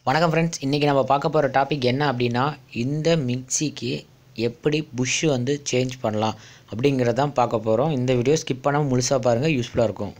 வணக்கம் ஃப்ரெண்ட்ஸ் இன்றைக்கி நம்ம பார்க்க போகிற டாபிக் என்ன அப்படின்னா இந்த மிக்சிக்கு எப்படி புஷ்ஷு வந்து சேஞ்ச் பண்ணலாம் அப்படிங்கிறதான் பார்க்க போகிறோம் இந்த வீடியோ ஸ்கிப் பண்ணாமல் முழுசாக பாருங்கள் யூஸ்ஃபுல்லாக இருக்கும்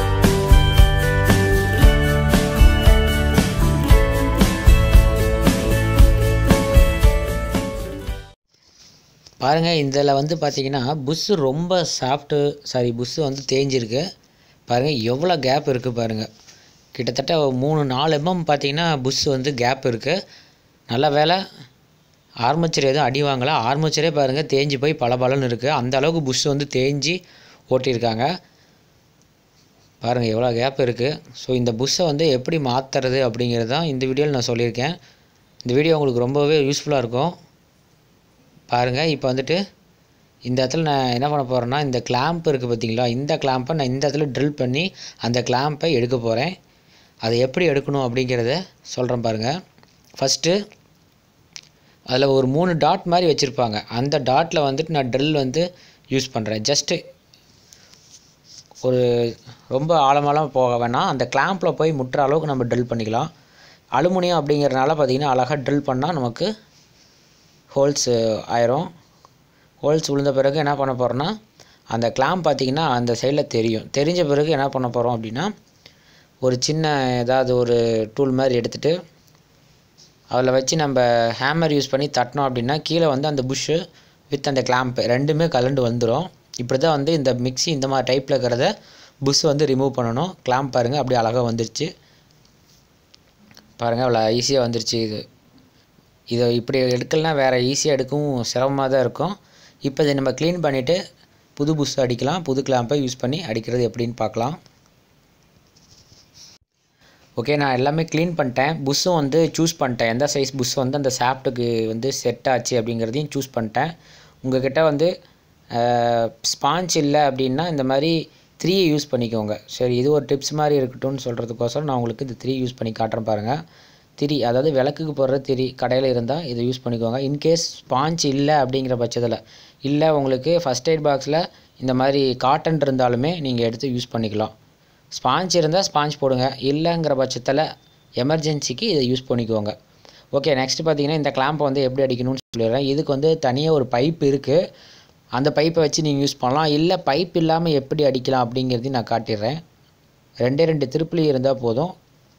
பாருங்கள் இதில் வந்து பார்த்தீங்கன்னா புஷ்ஷு ரொம்ப சாஃப்ட்டு சாரி புஷ்ஷு வந்து தேஞ்சிருக்கு பாருங்கள் எவ்வளோ கேப் இருக்குது பாருங்கள் கிட்டத்தட்ட ஒரு மூணு நாலு எம்எம் பார்த்தீங்கன்னா புஷ் வந்து கேப் இருக்குது நல்ல வேலை ஆர்மச்சர் எதுவும் அடி வாங்கலை ஆர்மச்சரே பாருங்கள் தேஞ்சு போய் பளபளன்னு இருக்குது அந்த அளவுக்கு புஷ் வந்து தேஞ்சு ஓட்டியிருக்காங்க பாருங்கள் எவ்வளோ கேப் இருக்குது ஸோ இந்த புஷ்ஷை வந்து எப்படி மாற்றுறது அப்படிங்கிறது தான் இந்த வீடியோவில் நான் சொல்லியிருக்கேன் இந்த வீடியோ உங்களுக்கு ரொம்பவே யூஸ்ஃபுல்லாக இருக்கும் பாருங்கள் இப்போ வந்துட்டு இந்த இடத்துல நான் என்ன பண்ண போகிறேன்னா இந்த கிளாம்ப் இருக்குது பார்த்தீங்களா இந்த கிளாம்பை நான் இந்த இடத்துல ட்ரில் பண்ணி அந்த கிளாம்பை எடுக்க போகிறேன் அதை எப்படி எடுக்கணும் அப்படிங்கிறத சொல்கிறேன் பாருங்கள் ஃபஸ்ட்டு அதில் ஒரு மூணு டாட் மாதிரி வச்சுருப்பாங்க அந்த டாட்டில் வந்துட்டு நான் ட்ரில் வந்து யூஸ் பண்ணுறேன் ஜஸ்ட்டு ஒரு ரொம்ப ஆழமாலாம் போக வேணாம் அந்த கிளாம்பில் போய் முட்டுற அளவுக்கு நம்ம ட்ரில் பண்ணிக்கலாம் அலுமினியம் அப்படிங்கிறனால பார்த்திங்கன்னா அழகாக ட்ரில் பண்ணால் நமக்கு ஹோல்ஸ் ஆயிரும் ஹோல்ஸ் விழுந்த பிறகு என்ன பண்ண போகிறோன்னா அந்த கிளாம்ப் பார்த்திங்கன்னா அந்த சைடில் தெரியும் தெரிஞ்ச பிறகு என்ன பண்ண போகிறோம் அப்படின்னா ஒரு சின்ன ஏதாவது ஒரு டூல் மாதிரி எடுத்துகிட்டு அதில் வச்சு நம்ம ஹேமர் யூஸ் பண்ணி தட்டினோம் அப்படின்னா கீழே வந்து அந்த புஷ்ஷு வித் அந்த கிளாம்ப் ரெண்டுமே கலண்டு வந்துடும் இப்படி தான் வந்து இந்த மிக்ஸி இந்த மாதிரி டைப்பில் இருக்கிறத புஷ் வந்து ரிமூவ் பண்ணணும் கிளாம்ப் பாருங்கள் அப்படியே அழகாக வந்துருச்சு பாருங்கள் அவ்வளோ ஈஸியாக வந்துருச்சு இது இதை இப்படி எடுக்கலனா வேறு ஈஸியாக எடுக்கவும் சிரமமாக தான் இருக்கும் இப்போ இதை நம்ம க்ளீன் பண்ணிவிட்டு புது புஷ் அடிக்கலாம் புது கிளாம்பை யூஸ் பண்ணி அடிக்கிறது எப்படின்னு பார்க்கலாம் ஓகே நான் எல்லாமே க்ளீன் பண்ணிட்டேன் புஷ்ஷும் வந்து சூஸ் பண்ணிட்டேன் எந்த சைஸ் புஷ் வந்து அந்த சாஃப்ட்டுக்கு வந்து செட் ஆச்சு அப்படிங்கிறதையும் சூஸ் பண்ணிட்டேன் உங்கள்கிட்ட வந்து ஸ்பாஞ்ச் இல்லை அப்படின்னா இந்த மாதிரி த்ரீ யூஸ் பண்ணிக்கோங்க சரி இது ஒரு டிப்ஸ் மாதிரி இருக்கட்டும்னு சொல்கிறதுக்கோசரம் நான் உங்களுக்கு இந்த த்ரீ யூஸ் பண்ணி காட்டுறேன் பாருங்கள் திரி அதாவது விளக்குக்கு போடுற திரி கடையில் இருந்தால் இதை யூஸ் பண்ணிக்கோங்க இன்கேஸ் ஸ்பாஞ்ச் இல்லை அப்படிங்கிற பட்சத்தில் இல்லை உங்களுக்கு ஃபஸ்ட் எய்ட் பாக்ஸில் இந்த மாதிரி காட்டன் இருந்தாலுமே நீங்கள் எடுத்து யூஸ் பண்ணிக்கலாம் ஸ்பாஞ்ச் இருந்தால் ஸ்பாஞ்ச் போடுங்க இல்லைங்கிற பட்சத்தில் எமர்ஜென்சிக்கு இதை யூஸ் பண்ணிக்கோங்க ஓகே நெக்ஸ்ட் பார்த்தீங்கன்னா இந்த கிளாம்பை வந்து எப்படி அடிக்கணும்னு சொல்லிடுறேன் இதுக்கு வந்து தனியாக ஒரு பைப் இருக்குது அந்த பைப்பை வச்சு நீங்கள் யூஸ் பண்ணலாம் இல்லை பைப் இல்லாமல் எப்படி அடிக்கலாம் அப்படிங்கிறதையும் நான் காட்டிடுறேன் ரெண்டே ரெண்டு திருப்புளி இருந்தால் போதும்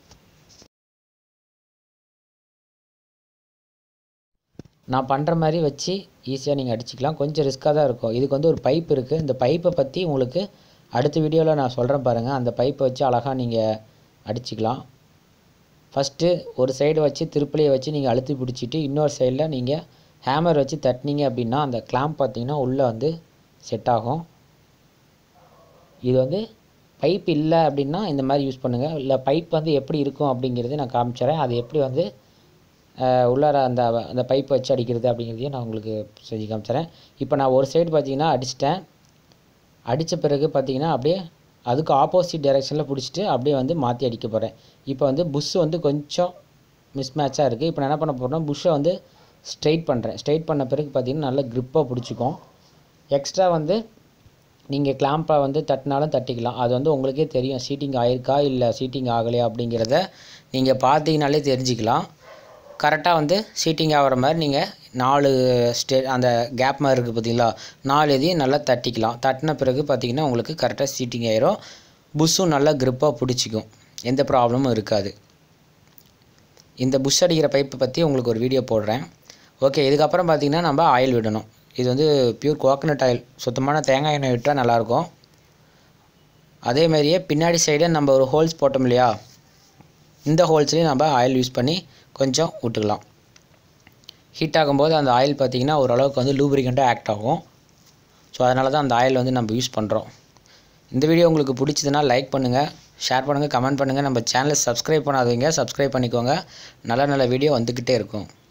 நான் பண்ணுற மாதிரி வச்சு ஈஸியாக நீங்கள் அடிச்சிக்கலாம் கொஞ்சம் ரிஸ்க்காக தான் இருக்கும் இதுக்கு வந்து ஒரு பைப் இருக்குது இந்த பைப்பை பற்றி உங்களுக்கு அடுத்த வீடியோவில் நான் சொல்கிறேன் பாருங்கள் அந்த பைப்பை வச்சு அழகாக நீங்கள் அடிச்சிக்கலாம் ஃபஸ்ட்டு ஒரு சைடு வச்சு திருப்பிலையை வச்சு நீங்கள் அழுத்தி பிடிச்சிட்டு இன்னொரு சைடில் நீங்கள் ஹேமர் வச்சு தட்டினீங்க அப்படின்னா அந்த கிளாம்ப் பார்த்திங்கன்னா உள்ளே வந்து செட் ஆகும் இது வந்து பைப் இல்லை அப்படின்னா இந்த மாதிரி யூஸ் பண்ணுங்கள் இல்லை பைப் வந்து எப்படி இருக்கும் அப்படிங்கிறத நான் காமிச்சிடறேன் அது எப்படி வந்து உள்ளார அந்த அந்த பைப் வச்சு அடிக்கிறது அப்படிங்கிறதையும் நான் உங்களுக்கு செஞ்சு காமிச்சிடறேன் இப்போ நான் ஒரு சைடு பார்த்தீங்கன்னா அடிச்சிட்டேன் அடித்த பிறகு பார்த்தீங்கன்னா அப்படியே அதுக்கு ஆப்போசிட் டைரெக்ஷனில் பிடிச்சிட்டு அப்படியே வந்து மாற்றி அடிக்க போகிறேன் இப்போ வந்து புஷ் வந்து கொஞ்சம் மிஸ் மேட்சாக இருக்குது இப்போ நான் என்ன பண்ண போகிறேன்னா புஷ்ஷை வந்து ஸ்ட்ரைட் பண்ணுறேன் ஸ்ட்ரைட் பண்ண பிறகு பார்த்தீங்கன்னா நல்லா க்ரிப்பாக பிடிச்சிக்கும் எக்ஸ்ட்ரா வந்து நீங்கள் கிளாம்பை வந்து தட்டினாலும் தட்டிக்கலாம் அது வந்து உங்களுக்கே தெரியும் சீட்டிங் ஆயிருக்கா இல்லை சீட்டிங் ஆகலையா அப்படிங்கிறத நீங்கள் பார்த்தீங்கனாலே தெரிஞ்சுக்கலாம் கரெக்டாக வந்து சீட்டிங் ஆகிற மாதிரி நீங்கள் நாலு ஸ்டே அந்த கேப் மாதிரி இருக்குது பார்த்தீங்களா நாலு இதையும் நல்லா தட்டிக்கலாம் தட்டின பிறகு பார்த்திங்கன்னா உங்களுக்கு கரெக்டாக சீட்டிங் ஆயிரும் புஷ்ஷும் நல்லா க்ரிப்பாக பிடிச்சிக்கும் எந்த ப்ராப்ளமும் இருக்காது இந்த புஷ் அடிக்கிற பைப்பை பற்றி உங்களுக்கு ஒரு வீடியோ போடுறேன் ஓகே இதுக்கப்புறம் பார்த்திங்கன்னா நம்ம ஆயில் விடணும் இது வந்து பியூர் கோகனட் ஆயில் சுத்தமான தேங்காய் எண்ணெய் விட்டால் நல்லாயிருக்கும் அதேமாதிரியே பின்னாடி சைடே நம்ம ஒரு ஹோல்ஸ் போட்டோம் இல்லையா இந்த ஹோல்ஸ்லேயும் நம்ம ஆயில் யூஸ் பண்ணி கொஞ்சம் விட்டுக்கலாம் ஹீட் ஆகும்போது அந்த ஆயில் பார்த்திங்கன்னா ஓரளவுக்கு வந்து லூப்ரிகண்ட்டாக ஆக்ட் ஆகும் ஸோ அதனால தான் அந்த ஆயில் வந்து நம்ம யூஸ் பண்ணுறோம் இந்த வீடியோ உங்களுக்கு பிடிச்சதுன்னா லைக் பண்ணுங்கள் ஷேர் பண்ணுங்கள் கமெண்ட் பண்ணுங்கள் நம்ம சேனலை சப்ஸ்கிரைப் பண்ணாதீங்க சப்ஸ்கிரைப் பண்ணிக்கோங்க நல்ல நல்ல வீடியோ வந்துக்கிட்டே இருக்கும்